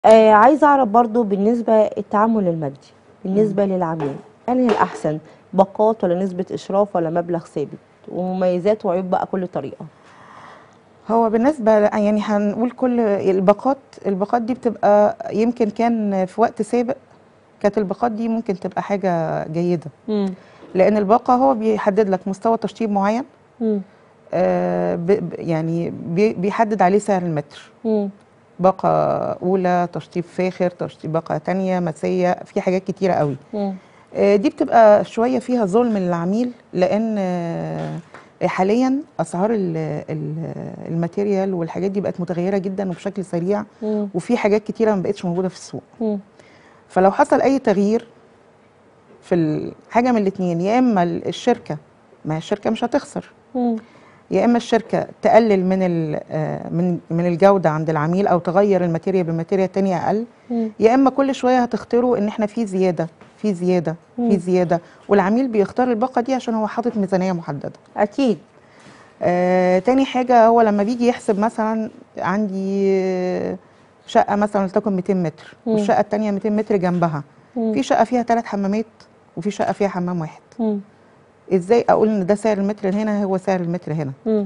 آه عايزه اعرف برضو بالنسبه التعامل المادي بالنسبه للعميل انهي الاحسن باقات ولا نسبه اشراف ولا مبلغ ثابت ومميزات وعيوب بقى كل طريقه هو بالنسبة ل- يعني هنقول كل الباقات الباقات دي بتبقى يمكن كان في وقت سابق كانت الباقات دي ممكن تبقى حاجة جيدة امم لأن الباقة هو بيحدد لك مستوى تشطيب معين امم آه، ب- ب- يعني بي- بيحدد عليه سعر المتر امم باقة أولى تشطيب فاخر تشطيب باقة تانية مسية في حاجات كتيرة قوي امم آه، دي بتبقى شوية فيها ظلم للعميل لأن آه، حاليا أسعار ال- ال- الماتيريال والحاجات دي بقت متغيرة جدا وبشكل سريع امم وفي حاجات كتيرة ما بقتش موجودة في السوق امم فلو حصل أي تغيير في الحاجة من الاتنين يا إما الشركة ما هي الشركة مش هتخسر امم يا اما الشركه تقلل من ال- آه، من من الجوده عند العميل او تغير الماتيريال بماتيريال تانية اقل يا اما كل شويه هتختاروا ان احنا في زياده في زياده مم. في زياده والعميل بيختار الباقه دي عشان هو حاطط ميزانيه محدده اكيد آه تاني حاجه هو لما بيجي يحسب مثلا عندي آه، شقه مثلا لتكن 200 متر مم. والشقه التانية 200 متر جنبها مم. في شقه فيها ثلاث حمامات وفي شقه فيها حمام واحد مم. ازاي اقول ان ده سعر المتر هنا هو سعر المتر هنا مم.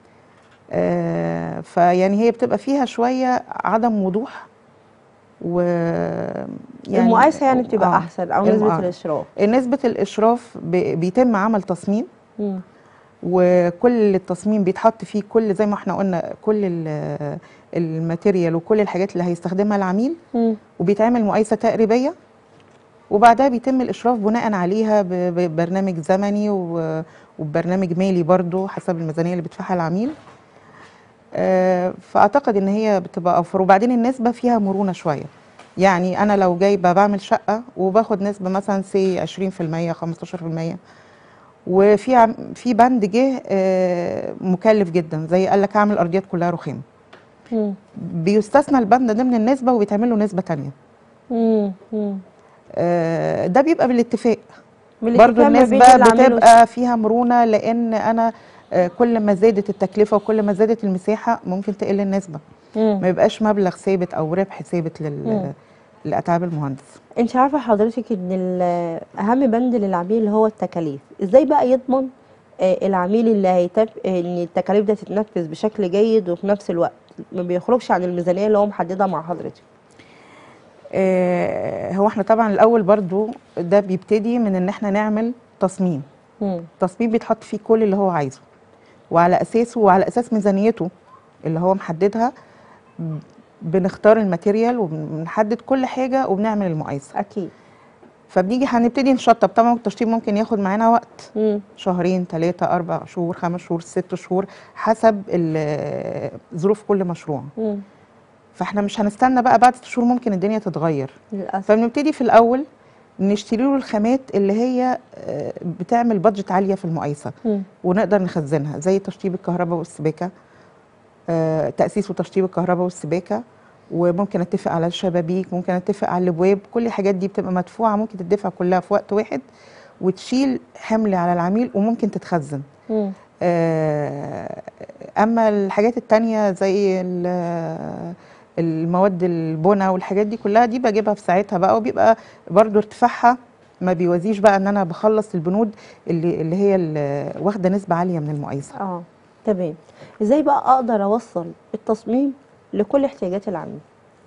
آه، فيعني هي بتبقى فيها شوية عدم وضوح و يعني المقايسه يعني بتبقى آه، احسن او نسبه المقا- الاشراف نسبة الإشراف ب- بيتم عمل تصميم مم. وكل التصميم بيتحط فيه كل زي ما احنا قلنا كل ال- الماتيريال وكل الحاجات اللي هيستخدمها العميل مم. وبيتعمل مقايسة تقريبية وبعدها بيتم الإشراف بناء عليها ب- ببرنامج زمني و- وبرنامج مالي برضو حسب الميزانية اللي بيدفعها العميل آه، فأعتقد إن هي بتبقى أوفر وبعدين النسبة فيها مرونة شوية يعني أنا لو جايبة بعمل شقة وباخد نسبة مثلا سي 20% 15% وفي عم- في بند جه آه، مكلف جدا زي قال لك اعمل ارضيات كلها رخام مم. بيستثنى البند ده من النسبه وبيتعمل له نسبه تانية مم. مم. آه، ده بيبقى بالاتفاق من برضو الاتفاق ما بين النسبة العميل بتبقى فيها مرونة لأن أنا آه، كل ما زادت التكلفة وكل ما زادت المساحة ممكن تقل النسبة مم. ما يبقاش مبلغ ثابت أو ربح ثابت مم. لل لأتعاب المهندس انت عارفه حضرتك ان ال- اهم بند للعميل هو التكاليف ازاي بقى يضمن آه، العميل اللي هيتف... ان التكاليف ده تتنفذ بشكل جيد وفي نفس الوقت ما بيخرجش عن الميزانيه اللي هو محددها مع حضرتك آه، هو احنا طبعا الأول برضو ده بيبتدي من إن احنا نعمل تصميم مم. تصميم بيتحط فيه كل اللي هو عايزه وعلى أساسه وعلى أساس ميزانيته اللي هو محددها ب- بنختار الماتيريال وبنحدد كل حاجة وبنعمل المقايسة اكيد فبنيجي هنبتدي نشطب طبعا التشطيب ممكن ياخد معانا وقت مم. شهرين ثلاثة أربع شهور خمس شهور ست شهور حسب ال- ظروف كل مشروع مم. فاحنا مش هنستنى بقى بعد ست شهور ممكن الدنيا تتغير للاسف فبنبتدي في الأول نشتري له الخامات اللي هي آه، بتعمل بادجت عالية في المقايسة مم. ونقدر نخزنها زي تشطيب الكهرباء والسباكة آه، تأسيس وتشطيب الكهرباء والسباكة وممكن اتفق على الشبابيك ممكن اتفق على الابواب كل الحاجات دي بتبقى مدفوعه ممكن تدفع كلها في وقت واحد وتشيل حمل على العميل وممكن تتخزن مم. آه، اما الحاجات التانية زي ال- المواد البنى والحاجات دي كلها دي بجيبها في ساعتها بقى وبيبقى برضو ارتفاعها ما بيوازيش بقى ان انا بخلص البنود اللي اللي هي ال- واخده نسبه عاليه من المقايسه اه تمام ازاي بقى اقدر اوصل التصميم لكل احتياجات العميل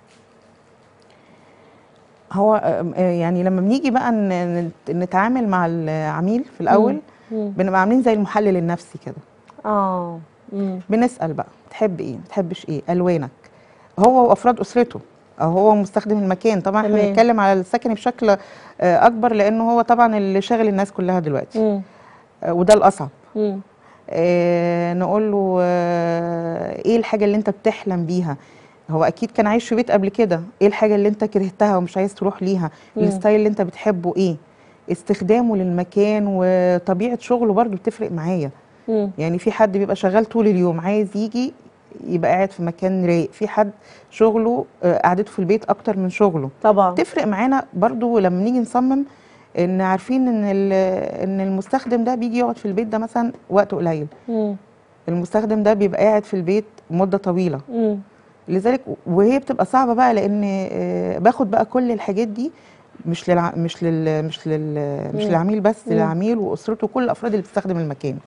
هو آه، آه، يعني لما بنيجي بقى ن- نت- نتعامل مع العميل في الاول مم. بنبقى عاملين زي المحلل النفسي كده اه مم. بنسال بقى تحب ايه ما تحبش ايه الوانك هو وافراد اسرته او هو مستخدم المكان طبعا احنا تمام. بنتكلم على السكني بشكل آه، اكبر لانه هو طبعا اللي شاغل الناس كلها دلوقتي مم. آه، وده الاصعب مم. آه، نقول له آه، ايه الحاجه اللي انت بتحلم بيها هو اكيد كان عايش في بيت قبل كده ايه الحاجه اللي انت كرهتها ومش عايز تروح ليها مم. الستايل اللي انت بتحبه ايه استخدامه للمكان وطبيعه شغله برضو بتفرق معايا مم. يعني في حد بيبقى شغال طول اليوم عايز يجي يبقى قاعد في مكان رايق في حد شغله آه، قعدته في البيت اكتر من شغله طبعا تفرق معانا برضو لما نيجي نصمم ان عارفين ان ال- ان المستخدم ده بيجي يقعد في البيت ده مثلا وقت قليل مم. المستخدم ده بيبقى قاعد في البيت مدة طويلة مم. لذلك وهي بتبقى صعبه بقى لان آه، باخد بقى كل الحاجات دي مش للع... مش لل مش لل مش مم. للعميل بس مم. للعميل واسرته كل الافراد اللي بتستخدم المكان